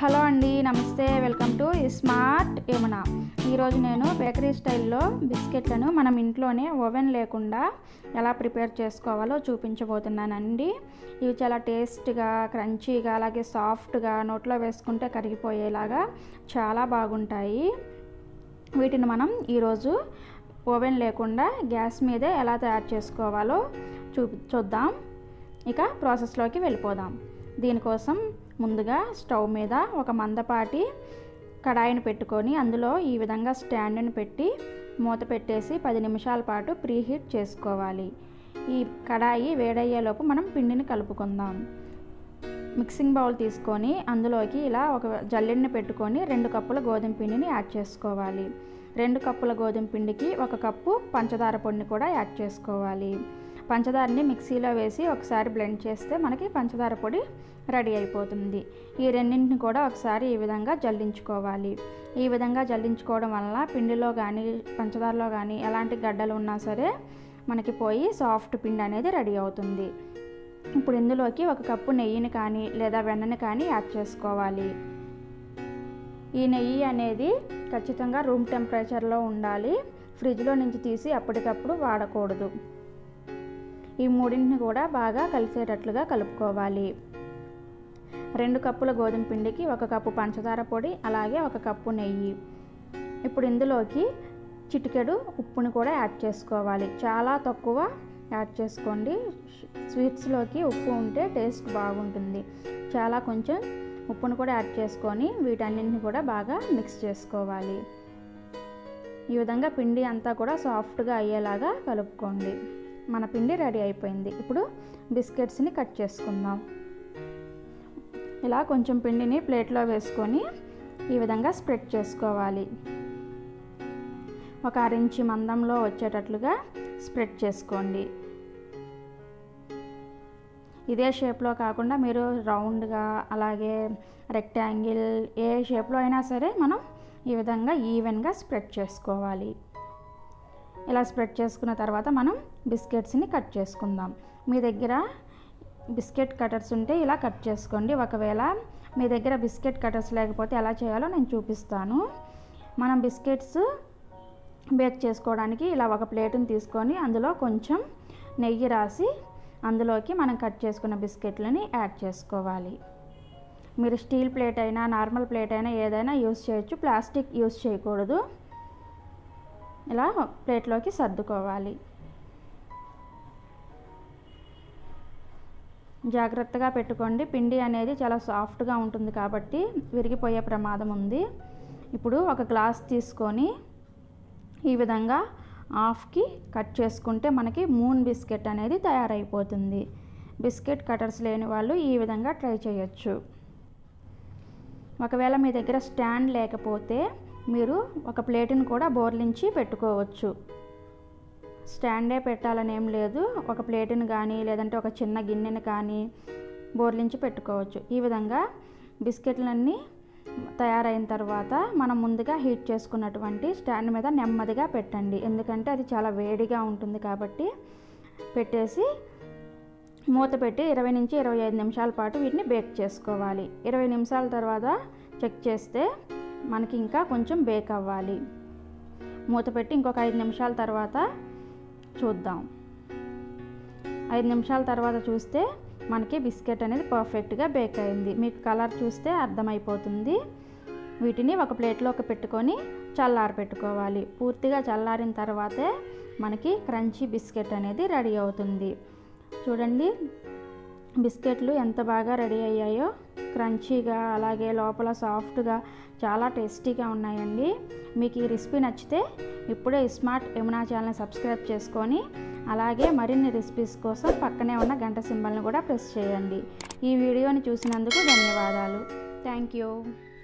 hello అండి నమస్తే welcome to smart Yamuna ఈరోజు నేను బేకరీ స్టైల్లో బిస్కెట్లను మనం ఇంట్లోనే ఓవెన్ లేకుండా ఎలా ప్రిపేర్ చేసుకోవాలో చూపించబోతున్నానండి ఇవి చాలా టేస్ట్గా క్రంచీగా అలాగే సాఫ్ట్గా నోట్లో వేసుకుంటే కరిగిపోయేలాగా చాలా బాగుంటాయి వీటిని మనం ఈరోజు ఓవెన్ లేకుండా గ్యాస్ మీదే ఎలా తయారు చేసుకోవాలో చూ చూద్దాం ఇక ప్రాసెస్లోకి వెళ్ళిపోదాం దీనికోసం ముందుగా స్టవ్ మీద ఒక మందపాటి కడాయిని పెట్టుకొని అందులో ఈ విధంగా స్టాండ్ని పెట్టి మూత పెట్టేసి పది నిమిషాల పాటు ప్రీహీట్ చేసుకోవాలి ఈ కడాయి వేడయ్యేలోపు మనం పిండిని కలుపుకుందాం మిక్సింగ్ బౌల్ తీసుకొని అందులోకి ఇలా ఒక జల్లెడిని పెట్టుకొని రెండు కప్పుల గోధుమ పిండిని యాడ్ చేసుకోవాలి రెండు కప్పుల గోధుమ పిండికి ఒక కప్పు పంచదార పొడిని కూడా యాడ్ చేసుకోవాలి పంచదారని మిక్సీలో వేసి ఒకసారి బ్లెండ్ చేస్తే మనకి పంచదార పొడి రెడీ అయిపోతుంది ఈ రెండింటిని కూడా ఒకసారి ఈ విధంగా జల్లించుకోవాలి ఈ విధంగా జల్లించుకోవడం వల్ల పిండిలో కానీ పంచదారలో కానీ ఎలాంటి గడ్డలు ఉన్నా సరే మనకి పోయి సాఫ్ట్ పిండి అనేది రెడీ అవుతుంది ఇప్పుడు ఇందులోకి ఒక కప్పు నెయ్యిని కానీ లేదా వెన్నని కానీ యాడ్ చేసుకోవాలి ఈ నెయ్యి అనేది ఖచ్చితంగా రూమ్ టెంపరేచర్లో ఉండాలి ఫ్రిడ్జ్లో నుంచి తీసి అప్పటికప్పుడు వాడకూడదు ఈ మూడింటిని కూడా బాగా కలిసేటట్లుగా కలుపుకోవాలి రెండు కప్పుల గోధుమ పిండికి ఒక కప్పు పంచదార పొడి అలాగే ఒక కప్పు నెయ్యి ఇప్పుడు ఇందులోకి చిటికెడు ఉప్పుని కూడా యాడ్ చేసుకోవాలి చాలా తక్కువ యాడ్ చేసుకోండి స్వీట్స్లోకి ఉప్పు ఉంటే టేస్ట్ బాగుంటుంది చాలా కొంచెం ఉప్పును కూడా యాడ్ చేసుకొని వీటన్నింటిని కూడా బాగా మిక్స్ చేసుకోవాలి ఈ విధంగా పిండి అంతా కూడా సాఫ్ట్గా అయ్యేలాగా కలుపుకోండి మన పిండి రెడీ అయిపోయింది ఇప్పుడు బిస్కెట్స్ని కట్ చేసుకుందాం ఇలా కొంచెం పిండిని ప్లేట్లో వేసుకొని ఈ విధంగా స్ప్రెడ్ చేసుకోవాలి ఒక అరించి మందంలో వచ్చేటట్లుగా స్ప్రెడ్ చేసుకోండి ఇదే షేప్లో కాకుండా మీరు రౌండ్గా అలాగే రెక్టాంగిల్ ఏ షేప్లో అయినా సరే మనం ఈ విధంగా ఈవెన్గా స్ప్రెడ్ చేసుకోవాలి ఇలా స్ప్రెడ్ చేసుకున్న తర్వాత మనం బిస్కెట్స్ని కట్ చేసుకుందాం మీ దగ్గర బిస్కెట్ కటర్స్ ఉంటే ఇలా కట్ చేసుకోండి ఒకవేళ మీ దగ్గర బిస్కెట్ కటర్స్ లేకపోతే ఎలా చేయాలో నేను చూపిస్తాను మనం బిస్కెట్స్ బేక్ చేసుకోవడానికి ఇలా ఒక ప్లేటుని తీసుకొని అందులో కొంచెం నెయ్యి రాసి అందులోకి మనం కట్ చేసుకున్న బిస్కెట్లని యాడ్ చేసుకోవాలి మీరు స్టీల్ ప్లేట్ అయినా నార్మల్ ప్లేట్ అయినా ఏదైనా యూస్ చేయొచ్చు ప్లాస్టిక్ యూస్ చేయకూడదు ఇలా ప్లేట్లోకి సర్దుకోవాలి జాగ్రత్తగా పెట్టుకోండి పిండి అనేది చాలా సాఫ్ట్గా ఉంటుంది కాబట్టి విరిగిపోయే ప్రమాదం ఉంది ఇప్పుడు ఒక గ్లాస్ తీసుకొని ఈ విధంగా హాఫ్కి కట్ చేసుకుంటే మనకి మూన్ బిస్కెట్ అనేది తయారైపోతుంది బిస్కెట్ కటర్స్ లేని వాళ్ళు ఈ విధంగా ట్రై చేయొచ్చు ఒకవేళ మీ దగ్గర స్టాండ్ లేకపోతే మీరు ఒక ప్లేటుని కూడా బోర్లించి పెట్టుకోవచ్చు స్టాండే పెట్టాలని ఏం లేదు ఒక ప్లేటుని కానీ లేదంటే ఒక చిన్న గిన్నెని కానీ బోర్లించి పెట్టుకోవచ్చు ఈ విధంగా బిస్కెట్లన్నీ తయారైన తర్వాత మనం ముందుగా హీట్ చేసుకున్నటువంటి స్టాండ్ మీద నెమ్మదిగా పెట్టండి ఎందుకంటే అది చాలా వేడిగా ఉంటుంది కాబట్టి పెట్టేసి మూత పెట్టి ఇరవై నుంచి ఇరవై ఐదు నిమిషాల పాటు వీటిని బేక్ చేసుకోవాలి ఇరవై నిమిషాల తర్వాత చెక్ చేస్తే మనకి ఇంకా కొంచెం బేక్ అవ్వాలి మూత పెట్టి ఇంకొక ఐదు నిమిషాల తర్వాత చూద్దాం ఐదు నిమిషాల తర్వాత చూస్తే మనకి బిస్కెట్ అనేది పర్ఫెక్ట్గా బేక్ అయింది మీకు కలర్ చూస్తే అర్థమైపోతుంది వీటిని ఒక ప్లేట్లోకి పెట్టుకొని చల్లారి పెట్టుకోవాలి పూర్తిగా చల్లారిన తర్వాతే మనకి క్రంచీ బిస్కెట్ అనేది రెడీ అవుతుంది చూడండి బిస్కెట్లు ఎంత బాగా రెడీ అయ్యాయో క్రంచీగా అలాగే లోపల సాఫ్ట్గా చాలా టేస్టీగా ఉన్నాయండి మీకు ఈ రెసిపీ నచ్చితే ఇప్పుడే స్మార్ట్ యమునా ఛానల్ని సబ్స్క్రైబ్ చేసుకొని అలాగే మరిన్ని రెసిపీస్ కోసం పక్కనే ఉన్న గంట సింబల్ని కూడా ప్రెస్ చేయండి ఈ వీడియోని చూసినందుకు ధన్యవాదాలు థ్యాంక్ యూ